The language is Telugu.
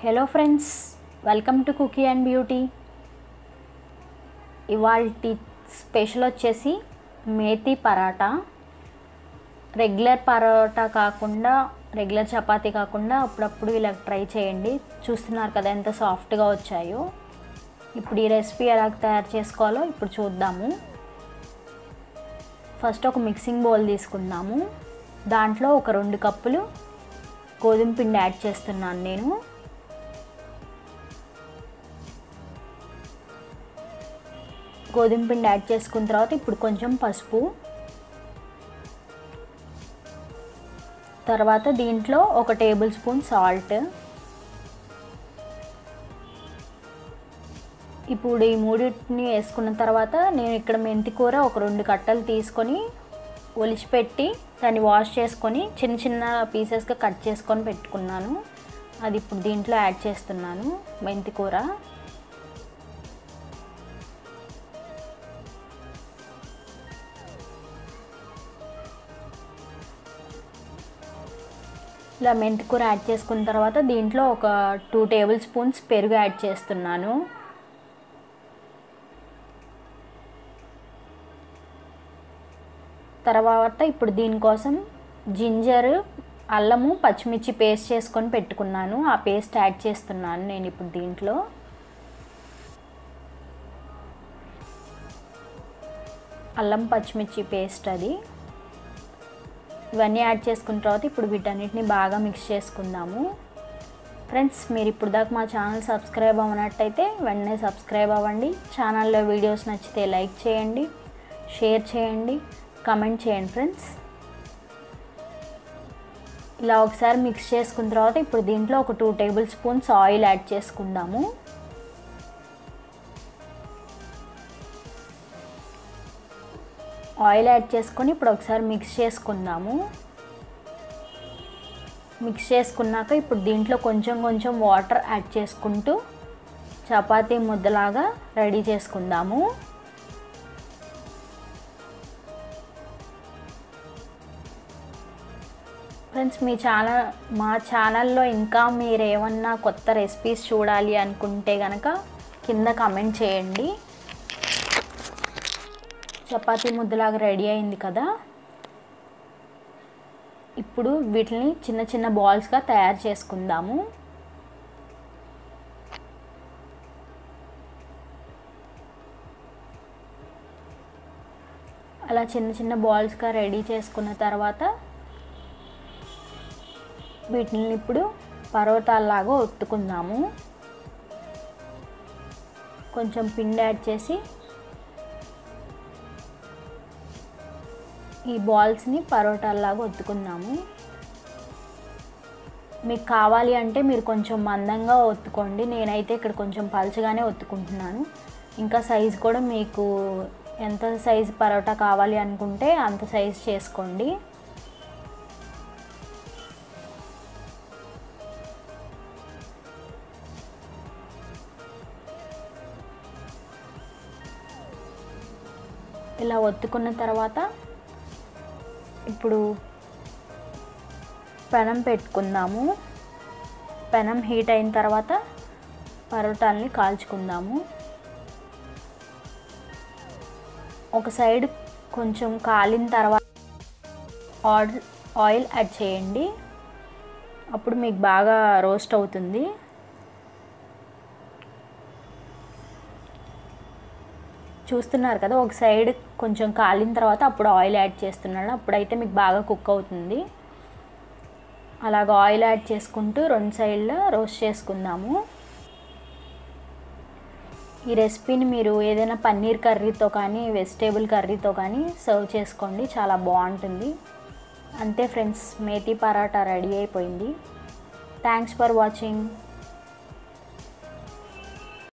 hello friends welcome to cookie and beauty ఇవాళ స్పెషల్ వచ్చేసి మేతి పరాటా రెగ్యులర్ పరోటా కాకుండా రెగ్యులర్ చపాతీ కాకుండా అప్పుడప్పుడు ఇలా ట్రై చేయండి చూస్తున్నారు కదా ఎంత సాఫ్ట్గా వచ్చాయో ఇప్పుడు ఈ రెసిపీ ఎలా తయారు చేసుకోవాలో ఇప్పుడు చూద్దాము ఫస్ట్ ఒక మిక్సింగ్ బౌల్ తీసుకుందాము దాంట్లో ఒక రెండు కప్పులు గోధుమ పిండి యాడ్ చేస్తున్నాను నేను గోధుమ పిండి యాడ్ చేసుకున్న తర్వాత ఇప్పుడు కొంచెం పసుపు తర్వాత దీంట్లో ఒక టేబుల్ స్పూన్ సాల్ట్ ఇప్పుడు ఈ మూడింటిని వేసుకున్న తర్వాత నేను ఇక్కడ మెంతి కూర ఒక రెండు కట్టలు తీసుకొని ఒలిచిపెట్టి దాన్ని వాష్ చేసుకొని చిన్న చిన్న పీసెస్గా కట్ చేసుకొని పెట్టుకున్నాను అది ఇప్పుడు దీంట్లో యాడ్ చేస్తున్నాను మెంతి కూర ఇలా మెంతి కూర యాడ్ చేసుకున్న తర్వాత దీంట్లో ఒక టూ టేబుల్ స్పూన్స్ పెరుగు యాడ్ చేస్తున్నాను తర్వాత ఇప్పుడు దీనికోసం జింజర్ అల్లము పచ్చిమిర్చి పేస్ట్ చేసుకొని పెట్టుకున్నాను ఆ పేస్ట్ యాడ్ చేస్తున్నాను నేను ఇప్పుడు దీంట్లో అల్లం పచ్చిమిర్చి పేస్ట్ అది ఇవన్నీ యాడ్ చేసుకున్న తర్వాత ఇప్పుడు వీటన్నిటిని బాగా మిక్స్ చేసుకుందాము ఫ్రెండ్స్ మీరు ఇప్పుడు దాకా మా ఛానల్ సబ్స్క్రైబ్ అవ్వనట్టయితే వెంటనే సబ్స్క్రైబ్ అవ్వండి ఛానల్లో వీడియోస్ నచ్చితే లైక్ చేయండి షేర్ చేయండి కమెంట్ చేయండి ఫ్రెండ్స్ ఇలా ఒకసారి మిక్స్ చేసుకున్న తర్వాత ఇప్పుడు దీంట్లో ఒక two tablespoons oil add చేసుకుందాము ఆయిల్ యాడ్ చేసుకొని ఇప్పుడు ఒకసారి మిక్స్ చేసుకుందాము మిక్స్ చేసుకున్నాక ఇప్పుడు దీంట్లో కొంచెం కొంచెం వాటర్ యాడ్ చేసుకుంటూ చపాతీ ముద్దలాగా రెడీ చేసుకుందాము ఫ్రెండ్స్ మీ ఛానల్ మా ఛానల్లో ఇంకా మీరు ఏమన్నా కొత్త రెసిపీస్ చూడాలి అనుకుంటే కనుక కింద కమెంట్ చేయండి చపాతీ ముద్దలాగా రెడీ అయింది కదా ఇప్పుడు వీటిని చిన్న చిన్న బాల్స్గా తయారు చేసుకుందాము అలా చిన్న చిన్న బాల్స్గా రెడీ చేసుకున్న తర్వాత వీటిని ఇప్పుడు పరోటాల్లాగా ఒత్తుకుందాము కొంచెం పిండి యాడ్ చేసి ఈ బాల్స్ని పరోటాల్లాగా ఒత్తుకుందాము మీకు కావాలి అంటే మీరు కొంచెం మందంగా ఒత్తుకోండి నేనైతే ఇక్కడ కొంచెం పలుచగానే ఒత్తుకుంటున్నాను ఇంకా సైజు కూడా మీకు ఎంత సైజు పరోటా కావాలి అనుకుంటే అంత సైజు చేసుకోండి ఇలా ఒత్తుకున్న తర్వాత ఇప్పుడు పెనం పెట్టుకుందాము పెనం హీట్ అయిన తర్వాత పరోటాలని కాల్చుకుందాము ఒక సైడ్ కొంచెం కాలిన తర్వాత ఆయిల్ ఆయిల్ యాడ్ చేయండి అప్పుడు మీకు బాగా రోస్ట్ అవుతుంది చూస్తున్నారు కదా ఒక సైడ్ కొంచెం కాలిన తర్వాత అప్పుడు ఆయిల్ యాడ్ చేస్తున్నాడు అప్పుడైతే మీకు బాగా కుక్ అవుతుంది అలాగ ఆయిల్ యాడ్ చేసుకుంటూ రెండు సైడ్లో రోస్ట్ చేసుకుందాము ఈ రెసిపీని మీరు ఏదైనా పన్నీర్ కర్రీతో కానీ వెజిటేబుల్ కర్రీతో కానీ సర్వ్ చేసుకోండి చాలా బాగుంటుంది అంతే ఫ్రెండ్స్ మేతి పరాటా రెడీ అయిపోయింది థ్యాంక్స్ ఫర్ వాచింగ్